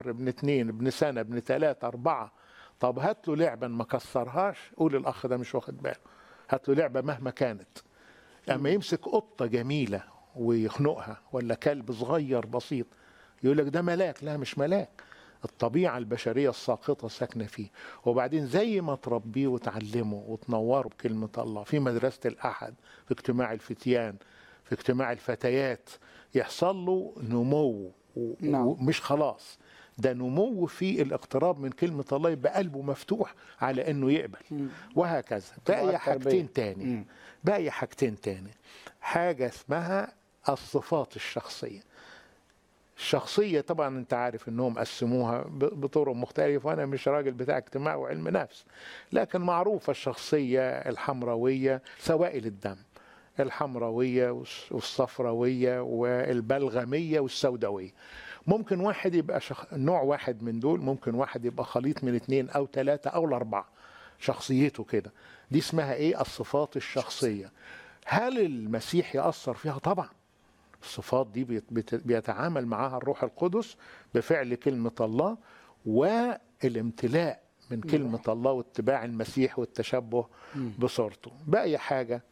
ابن اتنين ابن سنة ابن تلاتة أربعة طب هات له لعبة ما كسرهاش قول الأخ ده مش واخد باله هات له لعبة مهما كانت أما يمسك قطة جميلة ويخنقها ولا كلب صغير بسيط يقول لك ده ملاك لا مش ملاك الطبيعة البشرية الساقطة ساكنة فيه وبعدين زي ما تربيه وتعلمه وتنوره بكلمة الله في مدرسة الأحد في اجتماع الفتيان في اجتماع الفتيات يحصل له نمو و- نعم. ومش خلاص ده نمو في الاقتراب من كلمة الله يبقى قلبه مفتوح على انه يقبل وهكذا طبعاً باقي التربية. حاجتين تاني مم. باقي حاجتين تاني حاجة اسمها الصفات الشخصية الشخصية طبعا انت عارف انهم قسموها ب- بطرق مختلفة وانا مش راجل بتاع اجتماع وعلم نفس لكن معروفة الشخصية الحمراوية سوائل الدم الحمراوية والس- والصفراوية والبلغمية والسوداوية ممكن واحد يبقى شخ... نوع واحد من دول ممكن واحد يبقى خليط من اثنين او ثلاثة او الاربعة شخصيته كده دي اسمها ايه الصفات الشخصية هل المسيح يأثر فيها طبعا الصفات دي بيت- بيت- بيتعامل معاها الروح القدس بفعل كلمة الله والامتلاء من كلمة الله واتباع المسيح والتشبه بصورته بقي حاجة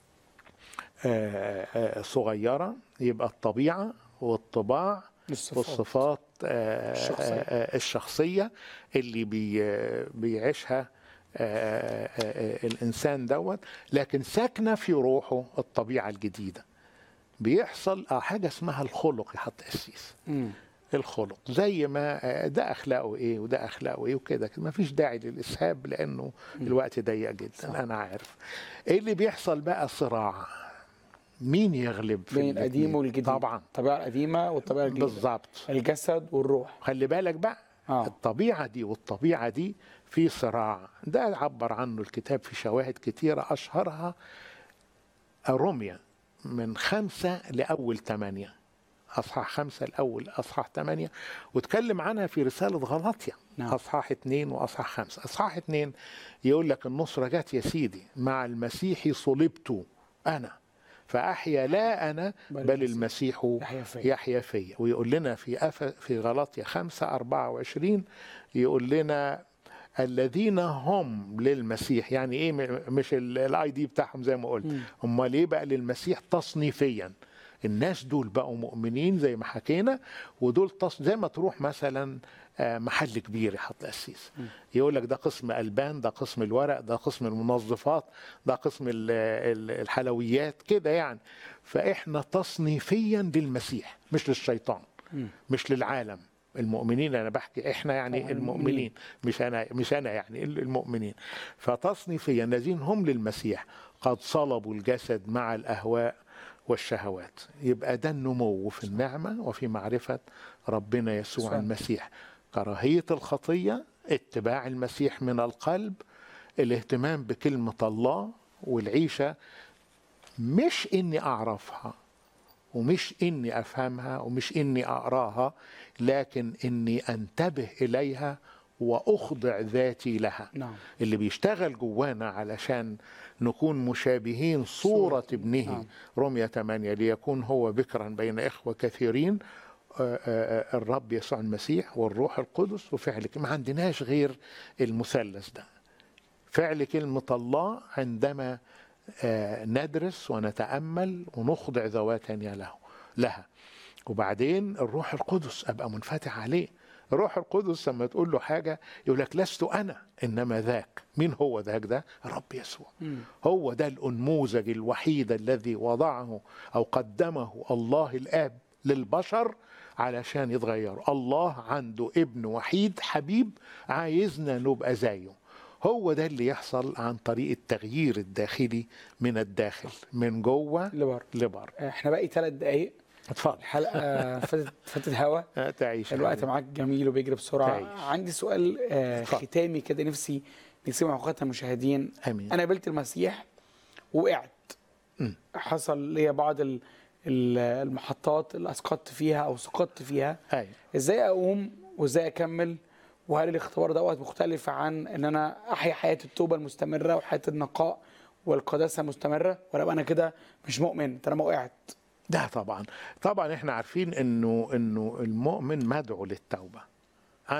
آه، آه، صغيرة يبقى الطبيعة والطباع الصفات. والصفات آه، الشخصية. آه، آه، الشخصية اللي بي آه، بيعيشها آه، آه، آه، الإنسان دوت لكن ساكنة في روحه الطبيعة الجديدة بيحصل آه، حاجة اسمها الخلق يا حط أسيس مم. الخلق زي ما آه، ده اخلاقه ايه وده اخلاقه ايه وكده ما فيش داعي للاسهاب لانه الوقت ضيق جدا صح. انا عارف ايه اللي بيحصل بقى صراع مين يغلب في بين القديم الاتنين؟ والجديد طبعا الطبيعة القديمة والطبيعة الجديدة بالظبط الجسد والروح خلي بالك بقى آه. الطبيعة دي والطبيعة دي في صراع ده عبر عنه الكتاب في شواهد كتيرة أشهرها روميا من خمسة لأول ثمانية أصحاح خمسة الأول أصحاح ثمانية وتكلم عنها في رسالة غلاطيا نعم. أصحاح اثنين وأصحاح خمسة أصحاح اثنين يقول لك النصرة جت يا سيدي مع المسيح صلبت أنا فأحيا لا أنا بل بل المسيح المسيح يحيا فيا. يحيا فيا ويقول لنا في أف في غلاطيا 5 24 يقول لنا الذين هم للمسيح يعني ايه م- مش الاي دي بتاعهم زي ما قلت امال ايه بقى للمسيح تصنيفيا الناس دول بقوا مؤمنين زي ما حكينا ودول تص... زي ما تروح مثلا آه، محل كبير يحط قسيس يقول لك ده قسم البان ده قسم الورق ده قسم المنظفات ده قسم ال- ال- الحلويات كده يعني فاحنا تصنيفيا للمسيح مش للشيطان مش للعالم المؤمنين انا بحكي احنا يعني طبعاً المؤمنين مش انا مش انا يعني المؤمنين فتصنيفيا الذين هم للمسيح قد صلبوا الجسد مع الاهواء والشهوات يبقى ده النمو في النعمه وفي معرفه ربنا يسوع صح. المسيح كراهيه الخطيه اتباع المسيح من القلب الاهتمام بكلمه الله والعيشه مش اني اعرفها ومش اني افهمها ومش اني اقراها لكن اني انتبه اليها واخضع ذاتي لها نعم. اللي بيشتغل جوانا علشان نكون مشابهين صورة ابنه نعم. رمية 8 ليكون هو بكرا بين إخوة كثيرين آه، آه، آه، الرب يسوع المسيح والروح القدس وفعل ما عندناش غير المثلث ده فعل كلمة الله عندما آه، ندرس ونتأمل ونخضع ذواتنا له لها وبعدين الروح القدس أبقى منفتح عليه الروح القدس لما تقول له حاجة يقول لك لست أنا إنما ذاك مين هو ذاك ده الرب يسوع هو ده الأنموذج الوحيد الذي وضعه أو قدمه الله الآب للبشر علشان يتغيروا الله عنده ابن وحيد حبيب عايزنا نبقى زيه هو ده اللي يحصل عن طريق التغيير الداخلي من الداخل من جوه لبر لبره احنا باقي ثلاث دقايق اتفضل الحلقة فاتت فاتت هوا آه، تعيش الوقت حبيبي. معاك جميل وبيجري بسرعة تعيش. عندي سؤال آه، اتفضل. ختامي كده نفسي نسمع أخواتنا المشاهدين امين أنا قابلت المسيح وقعت مم. حصل ليا بعض ال- ال- المحطات اللي أسقطت فيها أو سقطت فيها ايوه ازاي اقوم وازاي اكمل وهل الاختبار دوت مختلف عن ان انا احيا حياه التوبه المستمره وحياه النقاء والقداسه مستمره ولا أبقى انا كده مش مؤمن طالما وقعت ده طبعا طبعا احنا عارفين انه انه المؤمن مدعو للتوبه